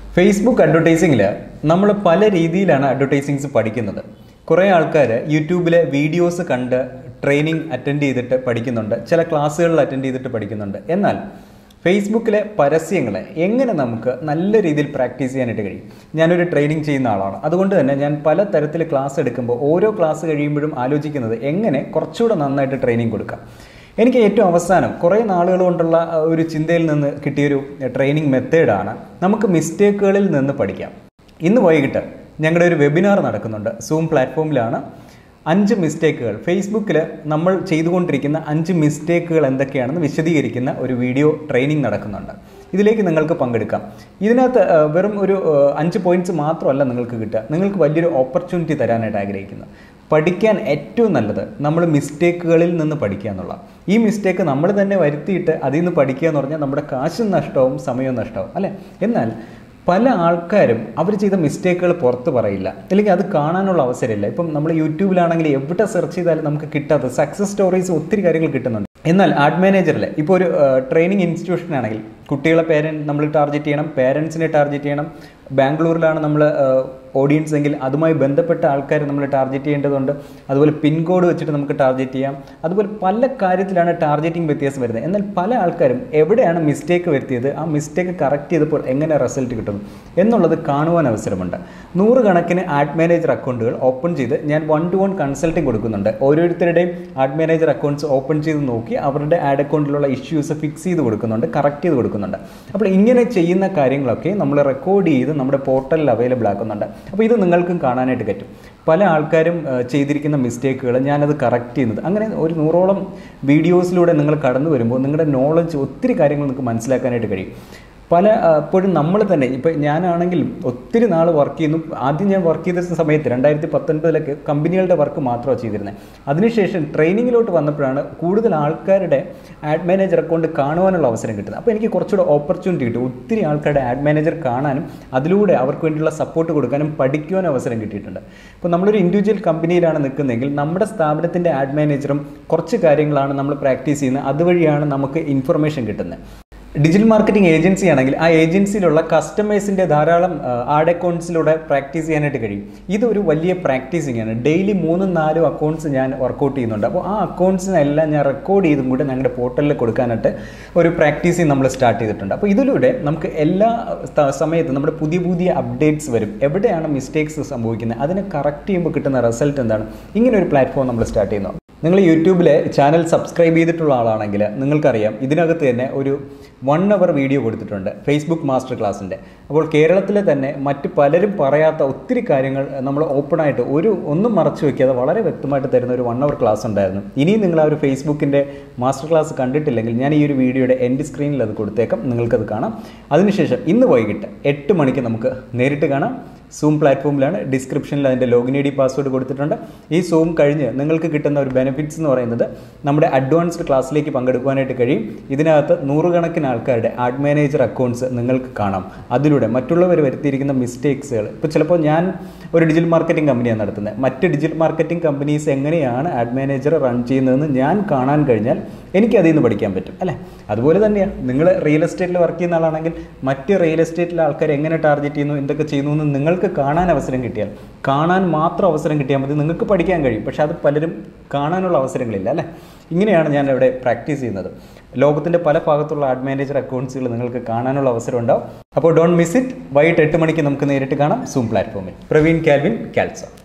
Facebook അഡ്വർടൈസിങ്ങിൽ നമ്മൾ പല രീതിയിലാണ് അഡ്വർടൈസിങ്സ് പഠിക്കുന്നത് കുറേ ആൾക്കാർ യൂട്യൂബിലെ വീഡിയോസ് കണ്ട് ട്രെയിനിങ് അറ്റൻഡ് ചെയ്തിട്ട് പഠിക്കുന്നുണ്ട് ചില ക്ലാസ്സുകളിൽ അറ്റൻഡ് ചെയ്തിട്ട് പഠിക്കുന്നുണ്ട് എന്നാൽ ഫേസ്ബുക്കിലെ പരസ്യങ്ങളെ എങ്ങനെ നമുക്ക് നല്ല രീതിയിൽ പ്രാക്ടീസ് ചെയ്യാനായിട്ട് കഴിയും ഞാനൊരു ട്രെയിനിങ് ചെയ്യുന്ന ആളാണ് അതുകൊണ്ട് തന്നെ ഞാൻ പല തരത്തിൽ ക്ലാസ് എടുക്കുമ്പോൾ ഓരോ ക്ലാസ് കഴിയുമ്പോഴും ആലോചിക്കുന്നത് എങ്ങനെ കുറച്ചുകൂടെ നന്നായിട്ട് ട്രെയിനിങ് കൊടുക്കാം എനിക്ക് ഏറ്റവും അവസാനം കുറേ നാളുകൾ കൊണ്ടുള്ള ആ, ഒരു ചിന്തയിൽ നിന്ന് കിട്ടിയൊരു ട്രെയിനിങ് മെത്തേഡാണ് നമുക്ക് മിസ്റ്റേക്കുകളിൽ നിന്ന് പഠിക്കാം ഇന്ന് വൈകിട്ട് ഞങ്ങളുടെ ഒരു വെബിനാർ നടക്കുന്നുണ്ട് സൂം പ്ലാറ്റ്ഫോമിലാണ് അഞ്ച് മിസ്റ്റേക്കുകൾ ഫേസ്ബുക്കിൽ നമ്മൾ ചെയ്തുകൊണ്ടിരിക്കുന്ന അഞ്ച് മിസ്റ്റേക്കുകൾ എന്തൊക്കെയാണെന്ന് വിശദീകരിക്കുന്ന ഒരു വീഡിയോ ട്രെയിനിങ് നടക്കുന്നുണ്ട് ഇതിലേക്ക് നിങ്ങൾക്ക് പങ്കെടുക്കാം ഇതിനകത്ത് ആ, വെറും ഒരു ആ, അഞ്ച് പോയിന്റ്സ് മാത്രമല്ല നിങ്ങൾക്ക് കിട്ടുക നിങ്ങൾക്ക് വലിയൊരു ഓപ്പർച്യൂണിറ്റി തരാനായിട്ട് ആഗ്രഹിക്കുന്നത് പഠിക്കാൻ ഏറ്റവും നല്ലത് നമ്മൾ മിസ്റ്റേക്കുകളിൽ നിന്ന് പഠിക്കുക എന്നുള്ള ഈ മിസ്റ്റേക്ക് നമ്മൾ തന്നെ വരുത്തിയിട്ട് അതിൽ നിന്ന് പഠിക്കുക എന്ന് പറഞ്ഞാൽ നമ്മുടെ കാശും നഷ്ടവും സമയവും നഷ്ടവും അല്ലേ എന്നാൽ പല ആൾക്കാരും അവർ ചെയ്ത മിസ്റ്റേക്കുകൾ പുറത്ത് പറയില്ല അല്ലെങ്കിൽ അത് കാണാനുള്ള അവസരമില്ല ഇപ്പം നമ്മൾ യൂട്യൂബിലാണെങ്കിൽ എവിടെ സെർച്ച് ചെയ്താലും നമുക്ക് കിട്ടാത്ത സക്സസ് സ്റ്റോറീസ് ഒത്തിരി കാര്യങ്ങൾ കിട്ടുന്നുണ്ട് എന്നാൽ ആഡ് മാനേജറിൽ ഇപ്പോൾ ഒരു ട്രെയിനിങ് ഇൻസ്റ്റിറ്റ്യൂഷൻ ആണെങ്കിൽ കുട്ടികളെ പേരൻറ്റ് നമ്മൾ ടാർഗറ്റ് ചെയ്യണം പേരൻസിനെ ടാർഗറ്റ് ചെയ്യണം ബാംഗ്ലൂരിലാണ് നമ്മൾ ഓഡിയൻസ് എങ്കിൽ അതുമായി ബന്ധപ്പെട്ട ആൾക്കാരെ നമ്മൾ ടാർഗറ്റ് ചെയ്യേണ്ടതുണ്ട് അതുപോലെ പിൻകോഡ് വെച്ചിട്ട് നമുക്ക് ടാർഗറ്റ് ചെയ്യാം അതുപോലെ പല കാര്യത്തിലാണ് ടാർഗറ്റിംഗ് വ്യത്യാസം വരുന്നത് എന്നാൽ പല ആൾക്കാരും എവിടെയാണ് മിസ്റ്റേക്ക് വരുത്തിയത് ആ മിസ്റ്റേക്ക് കറക്റ്റ് ചെയ്തപ്പോൾ എങ്ങനെ റിസൾട്ട് കിട്ടുന്നു എന്നുള്ളത് കാണുവാൻ അവസരമുണ്ട് നൂറുകണക്കിന് ആഡ് മാനേജർ അക്കൗണ്ടുകൾ ഓപ്പൺ ചെയ്ത് ഞാൻ വൺ ടു വൺ കൺസൾട്ടിങ് കൊടുക്കുന്നുണ്ട് ഓരോരുത്തരുടെയും ആഡ് മാനേജർ അക്കൗണ്ട്സ് ഓപ്പൺ ചെയ്ത് നോക്കി അവരുടെ ആഡ് അക്കൗണ്ടിലുള്ള ഇഷ്യൂസ് ഫിക്സ് ചെയ്ത് കൊടുക്കുന്നുണ്ട് കറക്റ്റ് ചെയ്ത് കൊടുക്കുന്നുണ്ട് അപ്പോൾ ഇങ്ങനെ ചെയ്യുന്ന കാര്യങ്ങളൊക്കെ നമ്മൾ റെക്കോർഡ് ചെയ്ത് നമ്മുടെ പോർട്ടലിൽ അവൈലബിൾ ആക്കുന്നുണ്ട് അപ്പോൾ ഇത് നിങ്ങൾക്കും കാണാനായിട്ട് പറ്റും പല ആൾക്കാരും ആ, ചെയ്തിരിക്കുന്ന മിസ്റ്റേക്കുകൾ ഞാനത് കറക്റ്റ് ചെയ്യുന്നത് അങ്ങനെ ഒരു നൂറോളം വീഡിയോസിലൂടെ നിങ്ങൾ കടന്നു വരുമ്പോൾ നിങ്ങളുടെ നോളജ് ഒത്തിരി കാര്യങ്ങൾ നിങ്ങൾക്ക് മനസ്സിലാക്കാനായിട്ട് കഴിയും പല ആ, ഇപ്പോഴും നമ്മൾ തന്നെ ഇപ്പം ഞാനാണെങ്കിൽ ഒത്തിരി നാൾ വർക്ക് ചെയ്യുന്നു ആദ്യം ഞാൻ വർക്ക് ചെയ്ത സമയത്ത് രണ്ടായിരത്തി പത്തൊൻപതിലൊക്കെ കമ്പനികളുടെ വർക്ക് മാത്രമാണ് ചെയ്തിരുന്നത് അതിനുശേഷം ട്രെയിനിങ്ങിലോട്ട് വന്നപ്പോഴാണ് കൂടുതൽ ആൾക്കാരുടെ ആഡ് മാനേജർ അക്കൗണ്ട് കാണുവാനുള്ള അവസരം കിട്ടുന്നത് അപ്പോൾ എനിക്ക് കുറച്ചുകൂടെ ഓപ്പർച്യൂണിറ്റി കിട്ടും ഒത്തിരി ആൾക്കാരുടെ ആഡ് മാനേജർ കാണാനും അതിലൂടെ അവർക്ക് വേണ്ടിയുള്ള സപ്പോർട്ട് കൊടുക്കാനും പഠിക്കുവാനും അവസരം കിട്ടിയിട്ടുണ്ട് ഇപ്പോൾ നമ്മളൊരു ഇൻഡിവിജ്വൽ കമ്പനിയിലാണ് നിൽക്കുന്നതെങ്കിൽ നമ്മുടെ സ്ഥാപനത്തിൻ്റെ ആഡ് മാനേജറും കുറച്ച് കാര്യങ്ങളാണ് നമ്മൾ പ്രാക്ടീസ് ചെയ്യുന്നത് അതുവഴിയാണ് നമുക്ക് ഇൻഫർമേഷൻ കിട്ടുന്നത് ഡിജിറ്റൽ മാർക്കറ്റിംഗ് ഏജൻസി ആണെങ്കിൽ ആ ഏജൻസിയിലുള്ള കസ്റ്റമേഴ്സിൻ്റെ ധാരാളം ആഡ് അക്കൗണ്ട്സിലൂടെ പ്രാക്ടീസ് ചെയ്യാനായിട്ട് കഴിയും ഇതൊരു വലിയ പ്രാക്ടീസിംഗ് ആണ് ഡെയിലി മൂന്നും നാലും അക്കൗണ്ട്സ് ഞാൻ വർക്കൗട്ട് ചെയ്യുന്നുണ്ട് അപ്പോൾ ആ അക്കൗണ്ട്സിനെല്ലാം ഞാൻ റെക്കോർഡ് ചെയ്തും കൂടെ ഞങ്ങളുടെ പോർട്ടലിൽ കൊടുക്കാനായിട്ട് ഒരു പ്രാക്ടീസിങ് നമ്മൾ സ്റ്റാർട്ട് ചെയ്തിട്ടുണ്ട് അപ്പോൾ ഇതിലൂടെ നമുക്ക് എല്ലാ ത- സമയത്തും നമ്മുടെ പുതിയ പുതിയ അപ്ഡേറ്റ്സ് വരും എവിടെയാണ് മിസ്റ്റേക്സ് സംഭവിക്കുന്നത് അതിനെ കറക്റ്റ് ചെയ്യുമ്പോൾ കിട്ടുന്ന റിസൾട്ട് എന്താണ് ഇങ്ങനെ ഒരു പ്ലാറ്റ്ഫോം നമ്മൾ സ്റ്റാർട്ട് ചെയ്യുന്നു നിങ്ങൾ യൂട്യൂബിലെ ചാനൽ സബ്സ്ക്രൈബ് ചെയ്തിട്ടുള്ള ആളാണെങ്കിൽ നിങ്ങൾക്കറിയാം ഇതിനകത്ത് തന്നെ ഒരു വൺ അവർ വീഡിയോ കൊടുത്തിട്ടുണ്ട് ഫേസ്ബുക്ക് മാസ്റ്റർ ക്ലാസ്സിൻ്റെ അപ്പോൾ കേരളത്തിലെ തന്നെ മറ്റ് പലരും പറയാത്ത ഒത്തിരി കാര്യങ്ങൾ നമ്മൾ ഓപ്പണായിട്ട് ഒരു ഒന്നും മറച്ചു വെക്കാതെ വളരെ വ്യക്തമായിട്ട് തരുന്ന ഒരു വൺ അവർ ക്ലാസ് ഉണ്ടായിരുന്നു ഇനിയും നിങ്ങൾ ആ ഒരു ഫേസ്ബുക്കിൻ്റെ മാസ്റ്റർ ക്ലാസ് കണ്ടിട്ടില്ലെങ്കിൽ ഞാൻ ഈ ഒരു വീഡിയോയുടെ എൻഡ് സ്ക്രീനിൽ അത് കൊടുത്തേക്കാം നിങ്ങൾക്കത് കാണാം അതിനുശേഷം ഇന്ന് വൈകിട്ട് എട്ട് മണിക്ക് നമുക്ക് നേരിട്ട് കാണാം സൂം പ്ലാറ്റ്ഫോമിലാണ് ഡിസ്ക്രിപ്ഷനിൽ അതിൻ്റെ ലോഗിൻ ഐ ഡി പാസ്വേഡ് കൊടുത്തിട്ടുണ്ട് ഈ സൂം കഴിഞ്ഞ് നിങ്ങൾക്ക് കിട്ടുന്ന ഒരു ബെനിഫിറ്റ്സ് എന്ന് പറയുന്നത് നമ്മുടെ അഡ്വാൻസ്ഡ് ക്ലാസ്സിലേക്ക് പങ്കെടുക്കുവാനായിട്ട് കഴിയും ഇതിനകത്ത് നൂറുകണക്കിന് ആൾക്കാരുടെ ആഡ് മാനേജർ അക്കൗണ്ട്സ് നിങ്ങൾക്ക് കാണാം അതിലൂടെ മറ്റുള്ളവർ വരുത്തിയിരിക്കുന്ന മിസ്റ്റേക്സുകൾ ഇപ്പോൾ ചിലപ്പോൾ ഞാൻ ഒരു ഡിജിറ്റൽ മാർക്കറ്റിംഗ് കമ്പനിയാണ് നടത്തുന്നത് മറ്റ് ഡിജിറ്റൽ മാർക്കറ്റിംഗ് കമ്പനീസ് എങ്ങനെയാണ് ആഡ് മാനേജർ റൺ ചെയ്യുന്നതെന്ന് ഞാൻ കാണാൻ കഴിഞ്ഞാൽ എനിക്ക് അതിൽ നിന്ന് പഠിക്കാൻ പറ്റും അല്ലേ അതുപോലെ തന്നെയാണ് നിങ്ങൾ റിയൽ എസ്റ്റേറ്റിൽ വർക്ക് ചെയ്യുന്ന ആളാണെങ്കിൽ മറ്റ് റിയൽ എസ്റ്റേറ്റിലെ ആൾക്കാർ എങ്ങനെ ടാർഗറ്റ് ചെയ്യുന്നു എന്തൊക്കെ ചെയ്യുന്നു എന്ന് നിങ്ങൾക്ക് കാണാൻ അവസരം കിട്ടിയാൽ കാണാൻ മാത്രം അവസരം കിട്ടിയാൽ മതി നിങ്ങൾക്ക് പഠിക്കാൻ കഴിയും പക്ഷേ അത് പലരും കാണാനുള്ള അവസരങ്ങളില്ല അല്ലേ ഇങ്ങനെയാണ് ഞാൻ ഇവിടെ പ്രാക്ടീസ് ചെയ്യുന്നത് ലോകത്തിൻ്റെ പല ഭാഗത്തുള്ള ആഡ് മാനേജർ അക്കൗണ്ട്സുകൾ നിങ്ങൾക്ക് കാണാനുള്ള അവസരം ഉണ്ടാവും അപ്പോൾ ഡോണ്ട് മിസ് ഇറ്റ് വൈകിട്ട് എട്ട് മണിക്ക് നമുക്ക് നേരിട്ട് കാണാം സൂം പ്ലാറ്റ്ഫോമിൽ പ്രവീൺ കാൽവിൻ കാൽസ